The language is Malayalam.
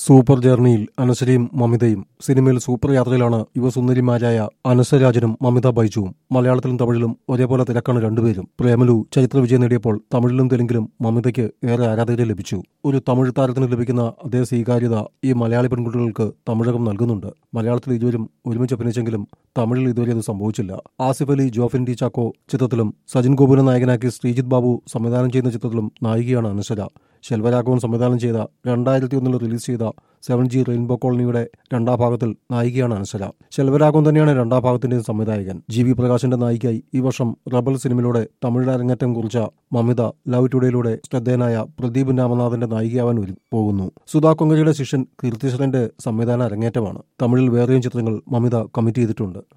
സൂപ്പർ ജേർണിയിൽ അനശ്വരയും മമിതയും സിനിമയിൽ സൂപ്പർ യാത്രയിലാണ് യുവസുന്ദരിമാരായ അനസരാജനും മമിത ബൈജുവും മലയാളത്തിലും തമിഴിലും ഒരേപോലെ തിരക്കാണ് രണ്ടുപേരും പ്രേമലു ചരിത്ര വിജയം നേടിയപ്പോൾ തമിഴിലും തെലുങ്കിലും മമിതയ്ക്ക് ഏറെ ആരാധകരെ ലഭിച്ചു ഒരു തമിഴ് താരത്തിന് ലഭിക്കുന്ന അതേ സ്വീകാര്യത ഈ മലയാളി പെൺകുട്ടികൾക്ക് തമിഴകം നൽകുന്നുണ്ട് മലയാളത്തിൽ ഇരുവരും ഒരുമിച്ച് അഭിനയിച്ചെങ്കിലും തമിഴിൽ ഇതുവരെ അത് സംഭവിച്ചില്ല ആസിഫ് അലി ജോഫിൻ ഡി ചാക്കോ ചിത്രത്തിലും സജിൻ ഗോപുനെ നായകനാക്കി ശ്രീജിത്ത് ബാബു സംവിധാനം ചെയ്യുന്ന ചിത്രത്തിലും നായികയാണ് അനശ്വര ശെൽവരാഘവൻ സംവിധാനം ചെയ്ത രണ്ടായിരത്തി ഒന്നിൽ റിലീസ് ചെയ്ത സെവൻ ജി റെയിൻബോ കോളനിയുടെ രണ്ടാം ഭാഗത്തിൽ നായികയാണ് അനശ്വര ശെൽവരാഘവൻ തന്നെയാണ് രണ്ടാം ഭാഗത്തിന്റെ സംവിധായകൻ ജി വി പ്രകാശിന്റെ നായികയായി ഈ വർഷം റബൽ സിനിമയിലൂടെ തമിഴ് അരങ്ങേറ്റം കുറിച്ച മമിത ലവ് ടുഡേയിലൂടെ ശ്രദ്ധേയനായ പ്രദീപ് രാമനാഥന്റെ നായികയാവാൻ ഒരു- പോകുന്നു സുധാ കൊങ്കരയുടെ ശിഷ്യൻ കീർത്തിശ്വരന്റെ സംവിധാന അരങ്ങേറ്റമാണ് തമിഴിൽ വേറെയും ചിത്രങ്ങൾ മമിത കമ്മിറ്റ് ചെയ്തിട്ടുണ്ട്